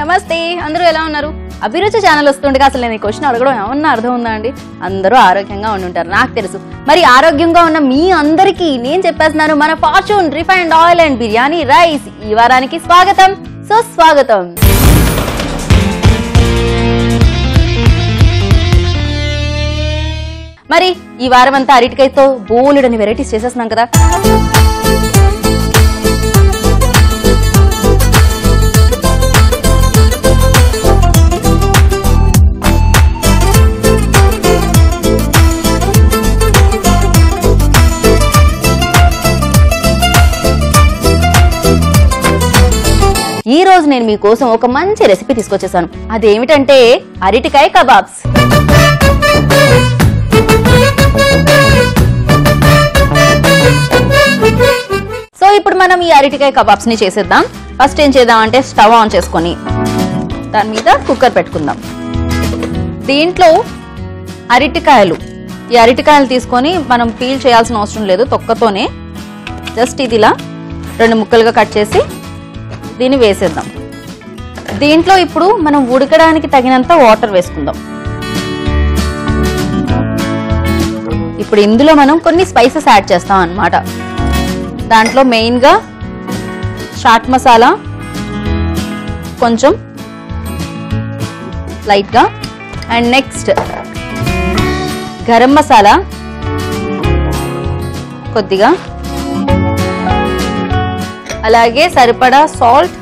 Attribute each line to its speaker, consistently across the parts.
Speaker 1: నమస్తే అందరూ ఎలా ఉన్నారు అభిరుచి ఛానల్ వస్తుండగా అసలు నేను ఈ క్వశ్చన్ అడగడం ఏమన్నా అర్థం ఉందా అండి అందరూ ఆరోగ్యంగా ఉండి ఉంటారు నాకు తెలుసు మరి ఆరోగ్యంగా ఉన్న మీ అందరికీ నేను చెప్పేస్తున్నాను మన Fortune refined oil and biryani rice ఈ వారానికి స్వాగతం సుస్వాగతం మరి ఈ వారం అంతా అరటికాయతో బోలెడని వెరైటీస్ చేసేస్తున్నాం కదా ఈ రోజు నేను మీకోసం ఒక మంచి రెసిపీ తీసుకొచ్చేసాను అదేమిటంటే అరటికాయ కబాబ్స్ సో ఇప్పుడు మనం ఈ అరటికాయ కబాబ్స్ ని చేసేద్దాం ఫస్ట్ ఏం చేద్దాం అంటే స్టవ్ ఆన్ చేసుకొని దాని మీద కుక్కర్ పెట్టుకుందాం దీంట్లో అరటికాయలు ఈ అరటికాయలు తీసుకొని మనం పీల్ చేయాల్సిన అవసరం లేదు తొక్కతోనే జస్ట్ ఇది ఇలా రెండు ముక్కలుగా కట్ చేసి దీన్ని వేసేద్దాం దీంట్లో ఇప్పుడు మనం ఉడకడానికి తగినంత వాటర్ వేసుకుందాం ఇప్పుడు ఇందులో మనం కొన్ని స్పైసెస్ యాడ్ చేస్తాం అన్నమాట దాంట్లో మెయిన్గా చాట్ మసాలా కొంచెం లైట్గా అండ్ నెక్స్ట్ గరం మసాలా కొద్దిగా అలాగే సరిపడా సాల్ట్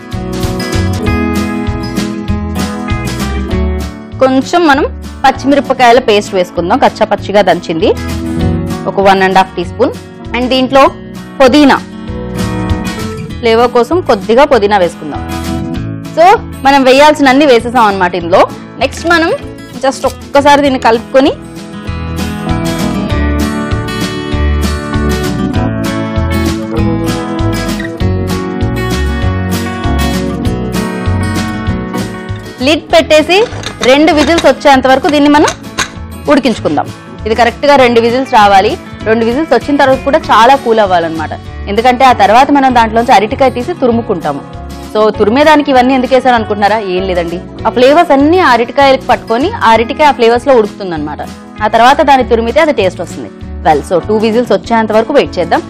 Speaker 1: కొంచెం మనం పచ్చిమిరపకాయల పేస్ట్ వేసుకుందాం కచ్చా పచ్చిగా దంచింది ఒక one and half teaspoon and దీంట్లో పుదీనా ఫ్లేవర్ కోసం కొద్దిగా పుదీనా వేసుకుందాం సో మనం వేయాల్సిన అన్ని వేసేసాం అనమాట ఇందులో నెక్స్ట్ మనం జస్ట్ ఒక్కసారి దీన్ని కలుపుకొని లిడ్ పెట్టేసి రెండు విజిల్స్ వచ్చేంత వరకు దీన్ని మనం ఉడికించుకుందాం ఇది కరెక్ట్గా రెండు విజిల్స్ రావాలి రెండు విజిల్స్ వచ్చిన తర్వాత కూడా చాలా కూల్ అవ్వాలన్నమాట ఎందుకంటే ఆ తర్వాత మనం దాంట్లోంచి అరటికాయ తీసి తురుముకుంటాము సో తురిమేదానికి ఇవన్నీ ఎందుకు వేసాను అనుకుంటున్నారా ఏం లేదండి ఆ ఫ్లేవర్స్ అన్ని ఆ అరటికాయలకు పట్టుకొని ఆ అరటికాయ ఆ ఫ్లేవర్స్ లో ఉడుకుతుంది అనమాట ఆ తర్వాత దాన్ని తురిమితే అది టేస్ట్ వస్తుంది వెల్ సో టూ విజిల్స్ వచ్చేంత వరకు వెయిట్ చేద్దాం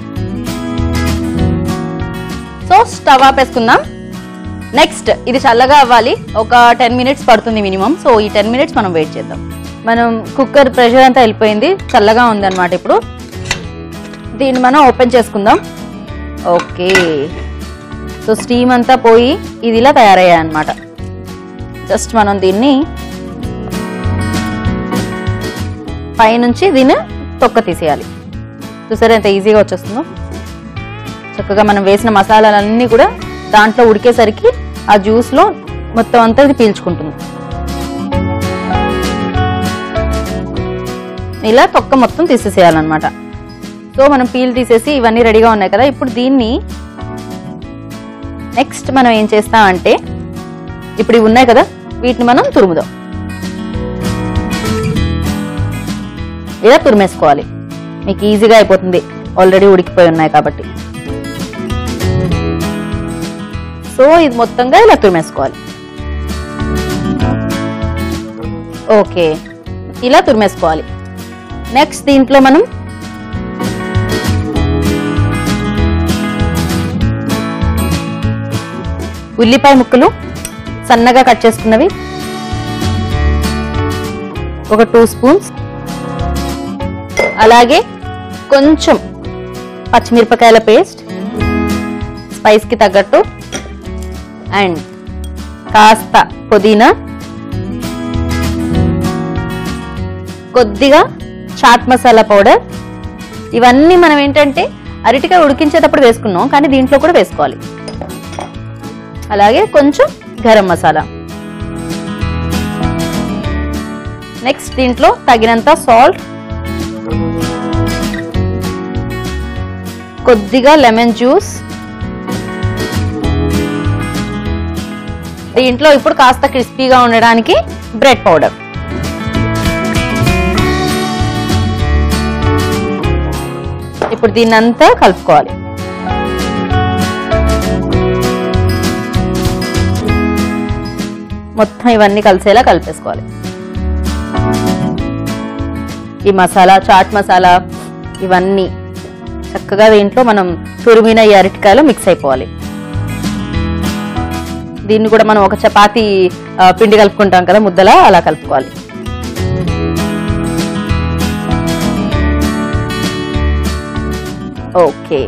Speaker 1: సో స్టవ్ ఆపేసుకుందాం నెక్స్ట్ ఇది చల్లగా అవ్వాలి ఒక టెన్ మినిట్స్ పడుతుంది మినిమం సో ఈ టెన్ మినిట్స్ మనం వెయిట్ చేద్దాం మనం కుక్కర్ ప్రెషర్ అంతా వెళ్ళిపోయింది చల్లగా ఉంది అనమాట ఇప్పుడు దీన్ని మనం ఓపెన్ చేసుకుందాం ఓకే సో స్టీమ్ అంతా పోయి ఇది ఇలా తయారయ్యాయి అనమాట జస్ట్ మనం దీన్ని పైనుంచి దీన్ని తొక్క తీసేయాలి చూసారా ఎంత ఈజీగా వచ్చేస్తుందో చక్కగా మనం వేసిన మసాలాలన్నీ కూడా దాంట్లో ఉడికేసరికి ఆ జ్యూస్లో మొత్తం అంతా ఇది పీల్చుకుంటుంది ఇలా తొక్క మొత్తం తీసేసేయాలన్నమాట సో మనం పీల్ తీసేసి ఇవన్నీ రెడీగా ఉన్నాయి కదా ఇప్పుడు దీన్ని నెక్స్ట్ మనం ఏం చేస్తామంటే ఇప్పుడు ఇవి ఉన్నాయి కదా వీటిని మనం తురుముదాం ఇలా తురిమేసుకోవాలి మీకు ఈజీగా అయిపోతుంది ఆల్రెడీ ఉడికిపోయి ఉన్నాయి కాబట్టి సో ఇది మొత్తంగా ఇలా తురిమేసుకోవాలి ఓకే ఇలా తురిమేసుకోవాలి నెక్స్ట్ దీంట్లో మనం ఉల్లిపాయ ముక్కలు సన్నగా కట్ చేసుకున్నవి ఒక టూ స్పూన్స్ అలాగే కొంచెం పచ్చిమిరపకాయల పేస్ట్ స్పైస్కి తగ్గట్టు అండ్ కాస్త పుదీనా కొద్దిగా చాట్ మసాలా పౌడర్ ఇవన్నీ మనం ఏంటంటే అరటికాయ ఉడికించేటప్పుడు వేసుకున్నాం కానీ దీంట్లో కూడా వేసుకోవాలి అలాగే కొంచెం గరం మసాలా నెక్స్ట్ దీంట్లో తగినంత సాల్ట్ కొద్దిగా లెమన్ జ్యూస్ దీంట్లో ఇప్పుడు కాస్త క్రిస్పీగా ఉండడానికి బ్రెడ్ పౌడర్ ఇప్పుడు దీన్నంతా కలుపుకోవాలి మొత్తం ఇవన్నీ కలిసేలా కలిపేసుకోవాలి ఈ మసాలా చాట్ మసాలా ఇవన్నీ చక్కగా దీంట్లో మనం తురిమిన ఈ అరటికాయలో మిక్స్ అయిపోవాలి దీన్ని కూడా మనం ఒక చపాతీ ఆ, పిండి కలుపుకుంటాం కదా ముద్దలా అలా కలుపుకోవాలి ఓకే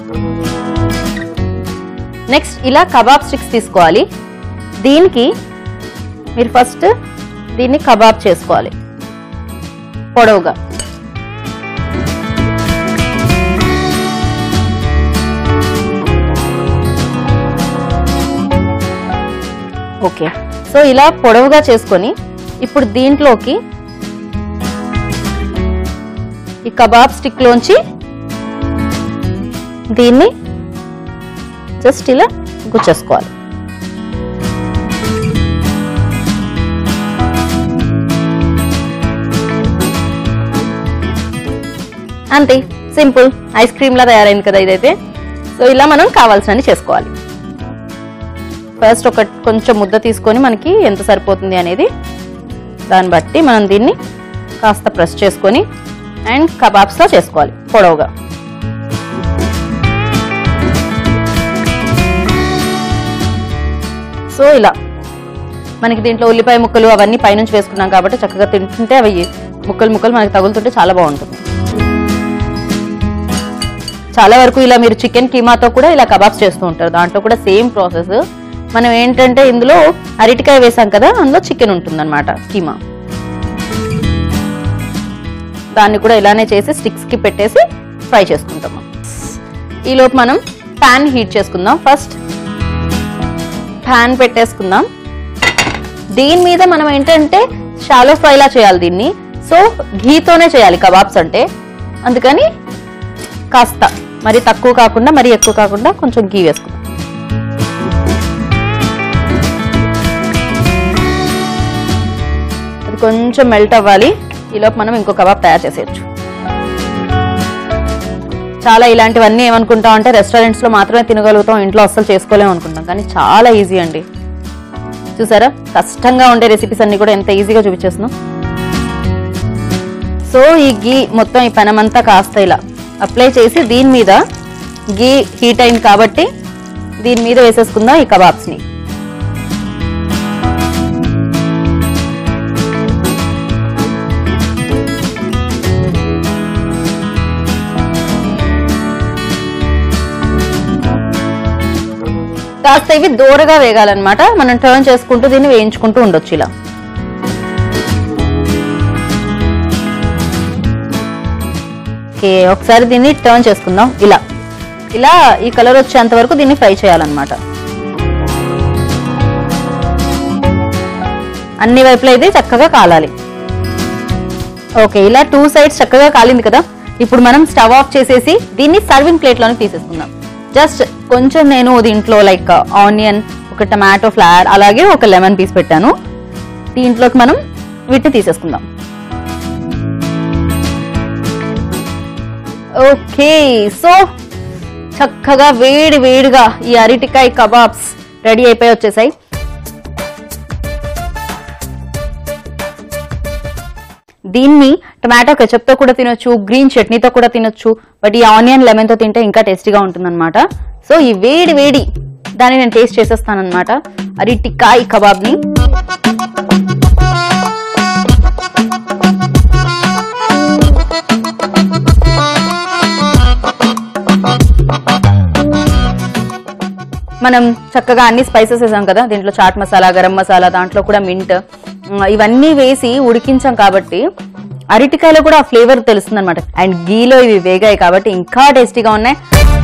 Speaker 1: నెక్స్ట్ ఇలా కబాబ్ స్టిక్స్ తీసుకోవాలి దీనికి మీరు ఫస్ట్ దీన్ని కబాబ్ చేసుకోవాలి పొడవుగా ఓకే సో ఇలా పొడవుగా చేసుకొని ఇప్పుడు దీంట్లోకి ఈ కబాబ్ స్టిక్ లోంచి దీన్ని జస్ట్ ఇలా గుచ్చేసుకోవాలి అంతే సింపుల్ ఐస్ క్రీమ్ లా తయారైంది కదా ఇదైతే సో ఇలా మనం కావాల్సినవి చేసుకోవాలి ఫస్ట్ ఒక కొంచెం ముద్ద తీసుకొని మనకి ఎంత సరిపోతుంది అనేది దాన్ని బట్టి మనం దీన్ని కాస్త ప్రెస్ చేసుకొని అండ్ కబాబ్స్లో చేసుకోవాలి పొడవుగా సో ఇలా మనకి దీంట్లో ఉల్లిపాయ ముక్కలు అవన్నీ పైనుంచి వేసుకున్నాం కాబట్టి చక్కగా తింటుంటే అవి ముక్కలు ముక్కలు మనకి తగులుతుంటే చాలా బాగుంటుంది చాలా వరకు ఇలా మీరు చికెన్ కీమాతో కూడా ఇలా కబాబ్స్ చేస్తూ ఉంటారు దాంట్లో కూడా సేమ్ ప్రాసెస్ మనం ఏంటంటే ఇందులో అరటికాయ వేసాం కదా అందులో చికెన్ ఉంటుందన్నమాట కీమా దాన్ని కూడా ఇలానే చేసి స్టిక్స్ కి పెట్టేసి ఫ్రై చేసుకుంటాం ఈలోపు మనం ప్యాన్ హీట్ చేసుకుందాం ఫస్ట్ ప్యాన్ పెట్టేసుకుందాం దీని మీద మనం ఏంటంటే షాలో ఫ్రైలా చేయాలి దీన్ని సో ఘీతోనే చేయాలి కబాబ్స్ అంటే అందుకని కాస్త మరి తక్కువ కాకుండా మరి ఎక్కువ కాకుండా కొంచెం గీ వేసుకుందాం అది కొంచెం మెల్ట్ అవ్వాలి ఈలోపు మనం ఇంకో కబాబ్ తయారు చేసేయచ్చు చాలా ఇలాంటివన్నీ ఏమనుకుంటాం అంటే రెస్టారెంట్స్ లో మాత్రమే తినగలుగుతాం ఇంట్లో అస్సలు చేసుకోలేము అనుకుంటాం కానీ చాలా ఈజీ అండి చూసారా కష్టంగా ఉండే రెసిపీస్ అన్ని కూడా ఎంత ఈజీగా చూపించేస్తున్నాం సో ఈ గీ మొత్తం ఈ పెనమంతా కాస్త ఇలా అప్లై చేసి దీని మీద గీ హీట్ అయింది కాబట్టి దీని మీద వేసేసుకుందాం ఈ కబాబ్స్ ని కాస్త ఇవి దూరగా వేగాలన్నమాట మనం టర్న్ చేసుకుంటూ దీన్ని వేయించుకుంటూ ఉండొచ్చు ఇలా ఓకే ఒకసారి దీన్ని టర్న్ చేసుకుందాం ఇలా ఇలా ఈ కలర్ వచ్చేంత వరకు దీన్ని ఫ్రై చేయాలన్నమాట అన్ని వైపులా ఇది చక్కగా కాలాలి ఓకే ఇలా టూ సైడ్స్ చక్కగా కాలింది కదా ఇప్పుడు మనం స్టవ్ ఆఫ్ చేసేసి దీన్ని సర్వింగ్ ప్లేట్ లోకి తీసేసుకుందాం జస్ట్ కొంచెం నేను దీంట్లో లైక్ ఆనియన్ ఒక టమాటో ఫ్లవర్ అలాగే ఒక లెమన్ పీస్ పెట్టాను దీంట్లోకి మనం వీటిని తీసేసుకుందాం ఓకే సో చక్కగా వేడి వేడిగా ఈ అరటికాయ కబాబ్స్ రెడీ అయిపోయి వచ్చేసాయి దీన్ని టమాటో కెచప్ తో కూడా తినొచ్చు గ్రీన్ చట్నీతో కూడా తినొచ్చు బట్ ఈ ఆనియన్ లెమన్ తో తింటే ఇంకా టేస్టీగా ఉంటుందన్నమాట సో ఈ వేడి వేడి దాన్ని నేను టేస్ట్ చేసేస్తానన్నమాట అరటికాయ కబాబ్ ని మనం చక్కగా అన్ని స్పైసెస్ వేసాం కదా దీంట్లో చాట్ మసాలా గరం మసాలా దాంట్లో కూడా మింట్ ఇవన్నీ వేసి ఉడికించాం కాబట్టి అరటికాయలో కూడా ఆ ఫ్లేవర్ తెలుస్తుంది అనమాట అండ్ గీలో ఇవి వేగాయి కాబట్టి ఇంకా టేస్టీగా ఉన్నాయి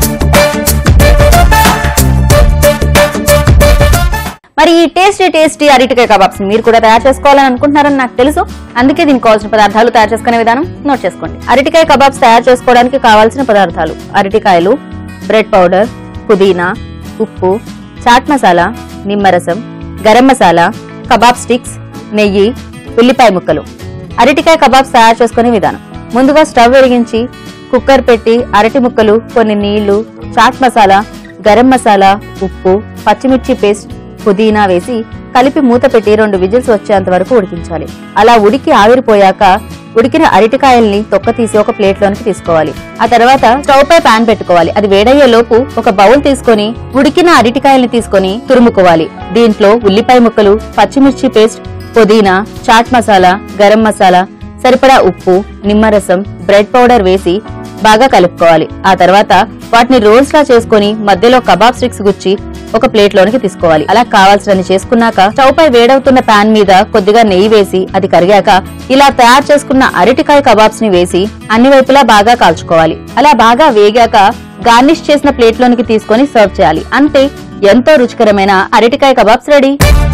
Speaker 1: మరి ఈ టేస్టీ టేస్టీ అరటికాయ కబాబ్స్ మీరు కూడా తయారు చేసుకోవాలని అనుకుంటున్నారని నాకు తెలుసు అందుకే దీనికి కావాల్సిన పదార్థాలు తయారు చేసుకునే విధానం నోట్ చేసుకోండి అరటికాయ కబాబ్స్ తయారు చేసుకోవడానికి కావాల్సిన పదార్థాలు అరటికాయలు బ్రెడ్ పౌడర్ పుదీనా ఉప్పు చాట్ మసాలా నిమ్మరసం గరం మసాలా కబాబ్ స్టిక్స్ నెయ్యి ఉల్లిపాయ ముక్కలు అరటికాయ కబాబ్స్ తయారు చేసుకునే విధానం ముందుగా స్టవ్ వెలిగించి కుక్కర్ పెట్టి అరటి ముక్కలు కొన్ని నీళ్లు చాట్ మసాలా గరం మసాలా ఉప్పు పచ్చిమిర్చి పేస్ట్ పుదీనా వేసి కలిపి మూత పెట్టి రెండు విజిల్స్ వచ్చేంత వరకు ఉడికించాలి అలా ఉడికి ఆవిరిపోయాక ఉడికిన అరటికాయల్ని తొక్క తీసి ఒక ప్లేట్ లోనికి తీసుకోవాలి ఆ తర్వాత స్టవ్ పై పాన్ పెట్టుకోవాలి అది వేడయ్యే లోపు ఒక బౌల్ తీసుకొని ఉడికిన అరటికాయల్ని తీసుకొని తురుముకోవాలి దీంట్లో ఉల్లిపాయ ముక్కలు పచ్చిమిర్చి పేస్ట్ పుదీనా చాట్ మసాలా గరం మసాలా సరిపడా ఉప్పు నిమ్మరసం బ్రెడ్ పౌడర్ వేసి బాగా కలుపుకోవాలి ఆ తర్వాత వాటిని రోల్స్ లా చేసుకుని మధ్యలో కబాబ్ స్టిక్స్ గుచ్చి ఒక ప్లేట్ లోనికి తీసుకోవాలి అలా కావాల్సినన్ని చేసుకున్నాక స్టవ్ పై వేడవుతున్న పాన్ మీద కొద్దిగా నెయ్యి వేసి అది కరిగాక ఇలా తయారు చేసుకున్న అరటికాయ కబాబ్స్ ని వేసి అన్ని వైపులా బాగా కాల్చుకోవాలి అలా బాగా వేగాక గార్నిష్ చేసిన ప్లేట్ లోనికి తీసుకొని సర్వ్ చేయాలి అంతే ఎంతో రుచికరమైన అరటికాయ కబాబ్స్ రెడీ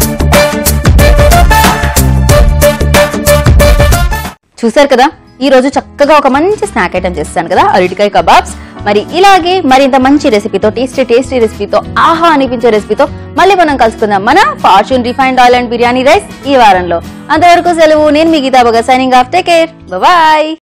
Speaker 1: చూశారు కదా ఈ రోజు చక్కగా ఒక మంచి స్నాక్ ఐటమ్ చేస్తాను కదా అరటికాయ కబాబ్స్ మరి ఇలాగే మరింత మంచి రెసిపీతో టేస్టీ టేస్టీ రెసిపీతో ఆహా అనిపించే రెసిపీతో మళ్ళీ మనం కలుసుకుందాం మన Fortune refined oil and biryani rice ఈ వారంలో అంతవరకు సెలవు నేను మీ Geeta Baga signing off take care bye